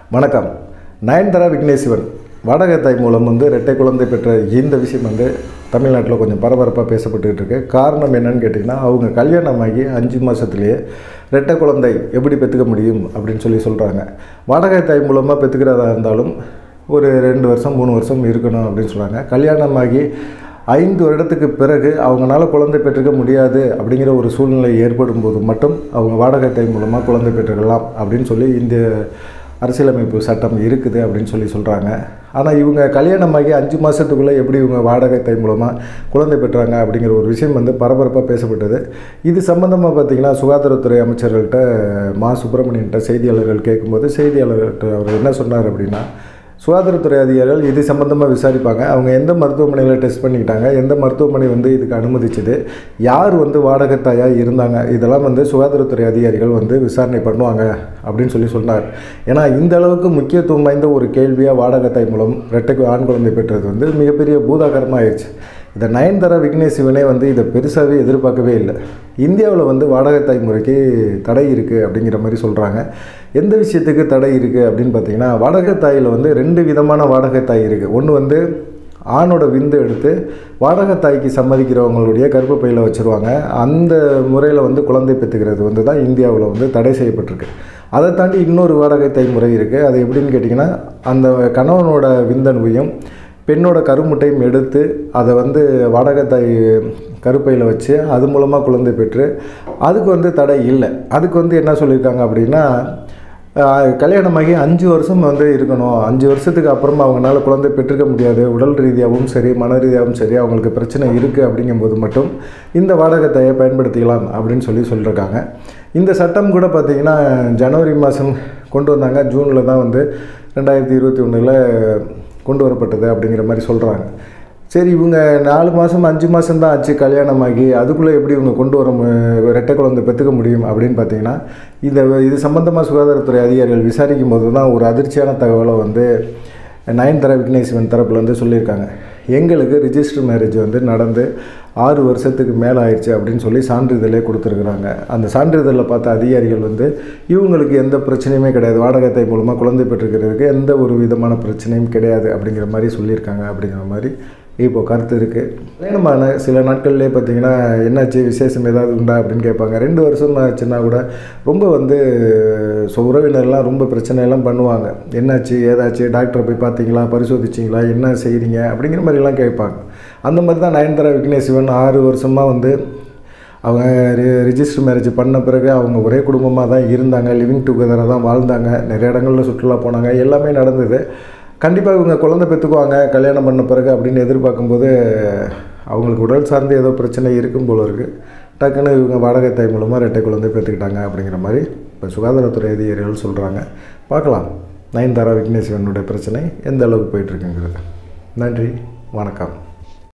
வணக்கம் நயன்தாரா விக்னேஸ்வரன் வாடகை தாய் மூலம் வந்து இரட்டை குழந்தை பெற்ற இந்த விஷயம் வந்து தமிழ்நாட்டில் கொஞ்சம் பரபரப்பாக பேசப்பட்டுக்கிட்டு இருக்கு காரணம் என்னன்னு கேட்டிங்கன்னா அவங்க கல்யாணமாகி அஞ்சு மாதத்துலேயே இரட்டை குழந்தை எப்படி பெற்றுக்க முடியும் அப்படின்னு சொல்லி சொல்கிறாங்க வாடகை தாய் மூலமாக பெற்றுக்கிறதா இருந்தாலும் ஒரு ரெண்டு வருஷம் மூணு வருஷம் இருக்கணும் அப்படின்னு சொல்கிறாங்க கல்யாணமாகி ஐந்து வருடத்துக்கு பிறகு அவங்களால குழந்தை பெற்றுக்க முடியாது அப்படிங்கிற ஒரு சூழ்நிலை ஏற்படும் போது மட்டும் அவங்க வாடகை தாய் மூலமாக குழந்தை பெற்றுக்கலாம் அப்படின்னு சொல்லி இந்த அரசியலமைப்பு சட்டம் இருக்குது அப்படின்னு சொல்லி சொல்கிறாங்க ஆனால் இவங்க கல்யாணமாகி அஞ்சு மாதத்துக்குள்ளே எப்படி இவங்க வாடகை தாய் மூலமாக குழந்தை பெற்றாங்க அப்படிங்கிற ஒரு விஷயம் வந்து பரபரப்பாக பேசப்பட்டது இது சம்மந்தமாக பார்த்திங்கன்னா சுகாதாரத்துறை அமைச்சர்கள்ட்ட மா சுப்பிரமணியன்ட்ட செய்தியாளர்கள் கேட்கும்போது செய்தியாளர்கள்ட்ட அவர் என்ன சொன்னார் அப்படின்னா சுகாதாரத்துறை அதிகாரிகள் இது சம்மந்தமாக விசாரிப்பாங்க அவங்க எந்த மருத்துவமனையில் டெஸ்ட் பண்ணிக்கிட்டாங்க எந்த மருத்துவமனை வந்து இதுக்கு அனுமதிச்சது யார் வந்து வாடகைத்தாயாக இருந்தாங்க இதெல்லாம் வந்து சுகாதாரத்துறை அதிகாரிகள் வந்து விசாரணை பண்ணுவாங்க அப்படின்னு சொல்லி சொன்னார் ஏன்னா இந்த அளவுக்கு முக்கியத்துவம் வாய்ந்த ஒரு கேள்வியாக வாடகைத்தாய் மூலம் இரட்டைக்கு ஆண் குழந்தை பெற்றது வந்து மிகப்பெரிய பூதாகரமாக ஆயிடுச்சு இதை நயன்தாரா விக்னேஷ் சிவனே வந்து இதை பெருசாகவே எதிர்பார்க்கவே இல்லை இந்தியாவில் வந்து வாடகைத்தாய் முறைக்கு தடை இருக்குது அப்படிங்கிற மாதிரி சொல்கிறாங்க எந்த விஷயத்துக்கு தடை இருக்குது அப்படின்னு பார்த்தீங்கன்னா வாடகைத்தாயில் வந்து ரெண்டு விதமான வாடகைத்தாய் இருக்குது ஒன்று வந்து ஆணோட விந்து எடுத்து வாடகைத்தாய்க்கு சம்மதிக்கிறவங்களுடைய கருப்பப்பையில் வச்சுருவாங்க அந்த முறையில் வந்து குழந்தை பெற்றுக்கிறது வந்து தான் இந்தியாவில் வந்து தடை செய்யப்பட்டிருக்கு அதை தாண்டி இன்னொரு வாடகைத்தாய் முறை இருக்குது அது எப்படின்னு கேட்டிங்கன்னா அந்த கணவனோட விந்தணுவையும் பெண்ணோட கருமுட்டையும் எடுத்து அதை வந்து வாடகைத்தாய் கருப்பையில் வச்சு அது மூலமாக குழந்தை பெற்று அதுக்கு வந்து தடை இல்லை அதுக்கு வந்து என்ன சொல்லியிருக்காங்க அப்படின்னா ஆஹ், கல்யாணமாகி அஞ்சு வருஷம் வந்து இருக்கணும் அஞ்சு வருஷத்துக்கு அப்புறமா அவங்களால குழந்தை பெற்றுக்க முடியாது உடல் ரீதியாகவும் சரி மன ரீதியாகவும் சரி அவங்களுக்கு பிரச்சனை இருக்குது அப்படிங்கும்போது மட்டும் இந்த வாடகைத்தாயை பயன்படுத்திக்கலாம் அப்படின்னு சொல்லி சொல்லியிருக்காங்க இந்த சட்டம் கூட பார்த்திங்கன்னா ஜனவரி மாதம் கொண்டு வந்தாங்க ஜூனில் தான் வந்து ரெண்டாயிரத்தி இருபத்தி ஒன்றில் கொண்டு வரப்பட்டது அப்படிங்கிற மாதிரி சொல்கிறாங்க சரி இவங்க நாலு மாதம் அஞ்சு மாதம் தான் ஆச்சு கல்யாணமாகி அதுக்குள்ளே எப்படி இவங்க கொண்டு வர மு- ரெட்டை குழந்தை பெற்றுக்க முடியும் அப்படின்னு பார்த்தீங்கன்னா இதை இது சம்மந்தமாக சுகாதாரத்துறை அதிகாரிகள் விசாரிக்கும் போது தான் ஒரு அதிர்ச்சியான தகவலை வந்து நயன்தாரா விக்னேஸ்வரன் தரப்புல வந்து சொல்லியிருக்காங்க எங்களுக்கு ரிஜிஸ்டர் மேரேஜ் வந்து நடந்து ஆறு வருஷத்துக்கு மேலே ஆயிடுச்சு அப்படின்னு சொல்லி சான்றிதழே கொடுத்துருக்குறாங்க அந்த சான்றிதழில் பார்த்த அதிகாரிகள் வந்து இவங்களுக்கு எந்த பிரச்சனையுமே கிடையாது வாடகத்தை மூலமாக குழந்தை பெற்றுக்கிறதுக்கு எந்த ஒரு விதமான பிரச்சனையும் கிடையாது அப்படிங்கிற மாதிரி சொல்லியிருக்காங்க அப்படிங்கிற மாதிரி இப்போ கருத்து இருக்குது கல்யாணமான சில நாட்கள்லேயே பார்த்தீங்கன்னா என்னாச்சு விசேஷம் ஏதாவது உண்டா அப்படின்னு கேட்பாங்க ரெண்டு வருஷம் ஆச்சுன்னா கூட ரொம்ப வந்து ஸோ உறவினர்லாம் ரொம்ப பிரச்சனையெல்லாம் பண்ணுவாங்க என்னாச்சு ஏதாச்சு டாக்டரை போய் பார்த்தீங்களா பரிசோதிச்சிங்களா என்ன செய்கிறீங்க அப்படிங்கிற மாதிரிலாம் கேட்பாங்க அந்த மாதிரி தான் நயன்தாரா விக்னேஷ் சிவன் ஆறு வருஷமாக வந்து அவங்க ரிஜிஸ்டர் மேரேஜ் பண்ண பிறகு அவங்க ஒரே குடும்பமாக தான் இருந்தாங்க லிவிங் டுகெதராக தான் வாழ்ந்தாங்க நிறைய இடங்களில் சுற்றுலா போனாங்க எல்லாமே நடந்தது கண்டிப்பாக இவங்க குழந்தை பெற்றுக்குவாங்க கல்யாணம் பண்ண பிறகு அப்படின்னு எதிர்பார்க்கும்போது அவங்களுக்கு உடல் சார்ந்து ஏதோ பிரச்சனை இருக்கும் போல இருக்குது டக்குன்னு இவங்க வாடகை தாய் மூலமாக ரெட்டை குழந்தை பெற்றுக்கிட்டாங்க அப்படிங்கிற மாதிரி இப்போ சுகாதாரத்துறை அதிகாரிகள் சொல்கிறாங்க பார்க்கலாம் நயன்தாரா விக்னேஸ்வரனுடைய பிரச்சனை எந்த அளவுக்கு போயிட்டுருக்குங்கிறது நன்றி வணக்கம்